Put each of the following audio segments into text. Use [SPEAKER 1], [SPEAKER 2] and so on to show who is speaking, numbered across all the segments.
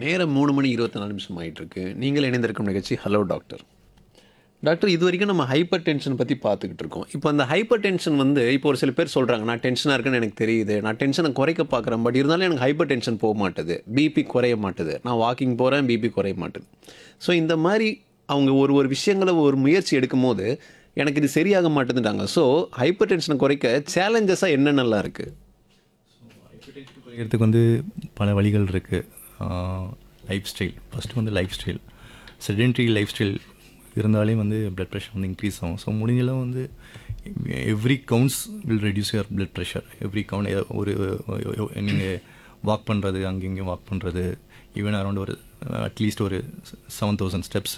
[SPEAKER 1] நேரம் மூணு மணி இருபத்தி நாலு நிமிஷம் ஆயிட்டு இருக்கு நீங்கள் இணைந்திருக்கும் நிகழ்ச்சி ஹலோ டாக்டர் டாக்டர் இது வரைக்கும் நம்ம ஹைப்பர் டென்ஷன் பற்றி பார்த்துக்கிட்டு இருக்கோம் இப்போ அந்த ஹைப்பர் டென்ஷன் வந்து இப்போ ஒரு சில பேர் சொல்கிறாங்க நான் டென்ஷனாக இருக்குன்னு எனக்கு தெரியுது நான் டென்ஷனை குறைக்க பார்க்குறேன் பட் இருந்தாலும் எனக்கு ஹைப்பர் டென்ஷன் போக மாட்டுது பிபி குறைய மாட்டுது நான் வாக்கிங் போகிறேன் பிபி குறைய மாட்டுது ஸோ இந்த மாதிரி அவங்க ஒரு ஒரு விஷயங்களை ஒரு முயற்சி எடுக்கும் போது எனக்கு இது சரியாக மாட்டேதுட்டாங்க ஸோ ஹைப்பர் டென்ஷனை குறைக்க சேலஞ்சஸாக என்னென்னலாம் இருக்குது
[SPEAKER 2] குறைக்கிறதுக்கு வந்து பல வழிகள் இருக்குது லைஃப் ஸ்டைல் ஃபஸ்ட்டு வந்து lifestyle sedentary lifestyle இருந்தாலே வந்து பிளட் ப்ரெஷர் வந்து இன்க்ரீஸ் ஆகும் ஸோ முடிஞ்சளவு வந்து every counts will reduce your blood pressure every count ஒரு நீங்கள் வாக் பண்ணுறது அங்கே இங்கேயும் வாக் பண்ணுறது ஈவன் அரௌண்ட் ஒரு அட்லீஸ்ட் ஒரு செவன் தௌசண்ட் ஸ்டெப்ஸு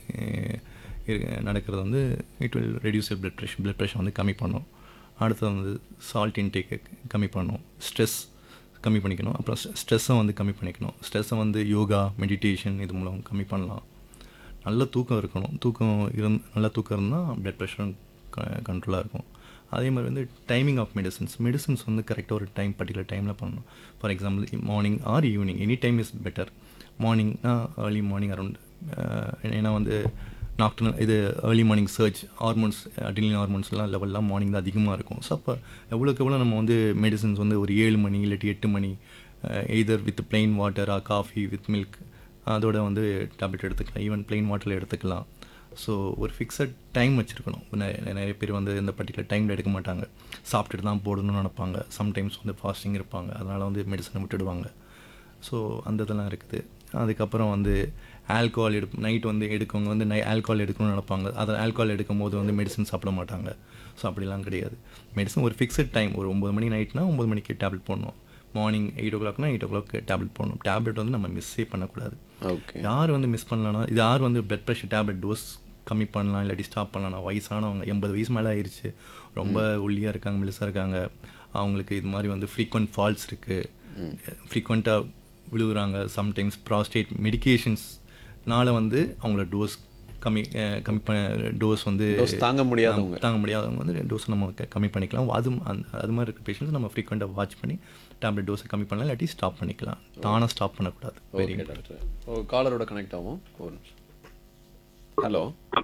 [SPEAKER 2] நடக்கிறது வந்து it will reduce your blood pressure blood pressure வந்து கம்மி பண்ணும் அடுத்தது வந்து சால்ட் இன்டேக்கை கம்மி பண்ணும் ஸ்ட்ரெஸ் கம்மி பண்ணிக்கணும் அப்புறம் ஸ்ட்ரெஸ்ஸை வந்து கம்மி பண்ணிக்கணும் ஸ்ட்ரெஸ்ஸை வந்து யோகா மெடிடேஷன் இது மூலம் கம்மி பண்ணலாம் நல்ல தூக்கம் இருக்கணும் தூக்கம் இருந் நல்ல தூக்கம் இருந்தால் பிளட் ப்ரெஷரும் கண்ட்ரோலாக இருக்கும் அதே மாதிரி வந்து டைமிங் ஆஃப் மெடிசன்ஸ் மெடிசன்ஸ் வந்து கரெக்டாக ஒரு டைம் பர்டிகுலர் டைமில் பண்ணணும் for example morning or evening any time is better மார்னிங்னா ஏர்லி மார்னிங் அரௌண்ட் ஏன்னா வந்து நாக்டர்னல் இது early morning surge hormones adrenal ஹார்மோன்ஸ்லாம் லெவல்லாம் மார்னிங் தான் அதிகமாக இருக்கும் ஸோ அப்போ எவ்வளோக்கு எவ்வளோ நம்ம வந்து மெடிசன்ஸ் வந்து ஒரு ஏழு மணி இல்லாட்டி எட்டு மணி either with plain water ah coffee with milk அதோட வந்து டேப்லெட் எடுத்துக்கலாம் ஈவன் பிளெயின் வாட்டரில் எடுத்துக்கலாம் ஸோ ஒரு ஃபிக்ஸட் டைம் வச்சுருக்கணும் நிறைய பேர் வந்து இந்த பர்டிகுலர் டைமில் எடுக்க மாட்டாங்க சாப்பிட்டுட்டு தான் போடணும்னு நினைப்பாங்க சம்டைம்ஸ் வந்து ஃபாஸ்டிங் இருப்பாங்க அதனால் வந்து மெடிசனை விட்டுடுவாங்க ஸோ அந்த இதெல்லாம் இருக்குது அதுக்கப்புறம் வந்து ஆல்கோஹால் எடு நைட் வந்து எடுக்கவங்க வந்து நை ஆல்கோஹால் எடுக்கணும்னு நினைப்பாங்க அதை ஆல்கோஹால் எடுக்கும் போது வந்து மெடிசன் சாப்பிட மாட்டாங்க ஸோ அப்படிலாம் கிடையாது மெடிசன் ஒரு ஃபிக்ஸட் டைம் ஒரு ஒம்பது மணி நைட்னா ஒம்பது மணிக்கு டேப்லெட் போடணும் மார்னிங் எயிட் ஓ கிளாக்னா எயிட் ஓ கிளாக் டேப்லெட் போடணும் டேப்லெட் வந்து நம்ம மிஸ்ஸே பண்ணக்கூடாது
[SPEAKER 1] ஓகே
[SPEAKER 2] யார் வந்து மிஸ் பண்ணலன்னா இது யார் வந்து பிளட் ப்ரெஷர் டேப்லெட் டோஸ் கம்மி பண்ணலாம் இல்லாட்டி ஸ்டாப் பண்ணலாம் வயசானவங்க எண்பது வயசு மேலே ஆயிடுச்சு ரொம்ப ஒல்லியாக இருக்காங்க மெலிசாக இருக்காங்க அவங்களுக்கு இது மாதிரி வந்து ஃப்ரீக்வெண்ட் ஃபால்ஸ் இருக்குது ஃப்ரீக்வெண்ட்டாக விழுகுறாங்க சம்டைம்ஸ் ப்ராஸ்டேட் மெடிகேஷன்ஸ்னால வந்து அவங்கள டோஸ் கம்மி அஹ், கம்மி பண்ண டோஸ் வந்து
[SPEAKER 1] Dose தாங்க முடியாதவங்க.
[SPEAKER 2] தாங்க முடியாதவங்க வந்து டோஸ் நம்ம க- கம்மி பண்ணிக்கலாம் அது அந்த அது மாதிரி இருக்க பேஷண்ட்ஸ் நம்ம ஃப்ரீக்வெண்ட்டாக வாட்ச் பண்ணி டேப்லெட் டோஸை கம்மி பண்ணலாம் இல்லாட்டி ஸ்டாப் பண்ணிக்கலாம் தானாக ஸ்டாப் பண்ணக்கூடாது வெரி
[SPEAKER 1] ஓகே டாக்டர் ஓ காலரோட கனெக்ட் ஆகும் ஒரு நிமிஷம் ஹலோ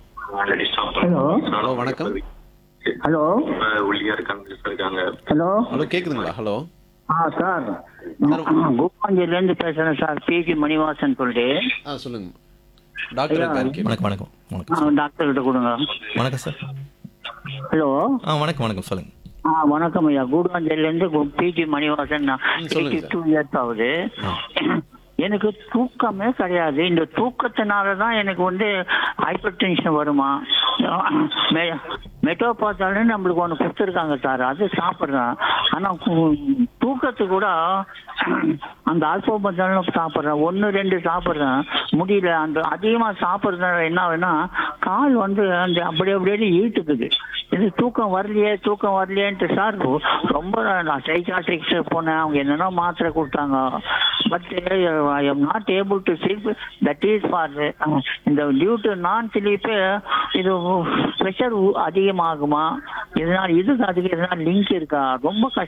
[SPEAKER 3] ஹலோ
[SPEAKER 1] ஹலோ வணக்கம்
[SPEAKER 3] ஹலோ
[SPEAKER 4] ஒல்லியா இருக்காங்க இருக்காங்க
[SPEAKER 3] ஹலோ
[SPEAKER 1] ஹலோ கேட்குதுங்களா ஹலோ
[SPEAKER 3] ஆ சார் கோபாஞ்சிலேருந்து பேசுகிறேன் சார் பிஜி மணிவாசன் சொல்லிட்டு
[SPEAKER 1] ஆ சொல்லுங்க டாக்டர் இருக்காரு கேட்க
[SPEAKER 2] வணக்கம் வணக்கம் வணக்கம்
[SPEAKER 3] ஆ, டாக்டர் கிட்ட கொடுங்க
[SPEAKER 2] வணக்கம் சார்
[SPEAKER 3] ஹலோ
[SPEAKER 2] ஆ வணக்கம் வணக்கம் சொல்லுங்கள்
[SPEAKER 3] ஆ வணக்கம் ஐயா கூடுவாஞ்சேரியிலேருந்து பிஜி மணிவாசன்
[SPEAKER 1] ம், சொல்லுங்க
[SPEAKER 3] டூ இயர்ஸ் ஆகுது எனக்கு தூக்கமே கிடையாது இந்த தூக்கத்தினால தான் எனக்கு வந்து ஹைப்பர் டென்ஷன் வருமா மெ- மெட்டோபாத்தாலும் நம்மளுக்கு ஒன்று கொடுத்துருக்காங்க சார் அது சாப்பிட்றேன் ஆனால் தூக்கத்துக்கு கூட அந்த ஆல்போபத்தாலும் சாப்பிட்றேன் ஒன்று ரெண்டு சாப்பிட்றேன் முடியல அந்த அதிகமாக சாப்பிட்றதுனால என்ன ஆகுதுன்னா கால் வந்து அந்த அப்படி அப்படியே இழுத்துக்குது இது தூக்கம் வரலையே தூக்கம் வரலையேன்ட்டு சார் ரொம்ப நான் சைக்காட்ரிக்ஸ் போனேன் அவங்க என்னென்ன மாத்திரை கொடுத்தாங்க but I am not able to sleep that is for இந்த டியூ டு நான் ஸ்லீப்பு இது ப்ரெஷர் அதிகமாகுமா இதனால் இதுக்கு அதுக்கு எதனா லிங்க் இருக்கா ரொம்ப கஷ்டம்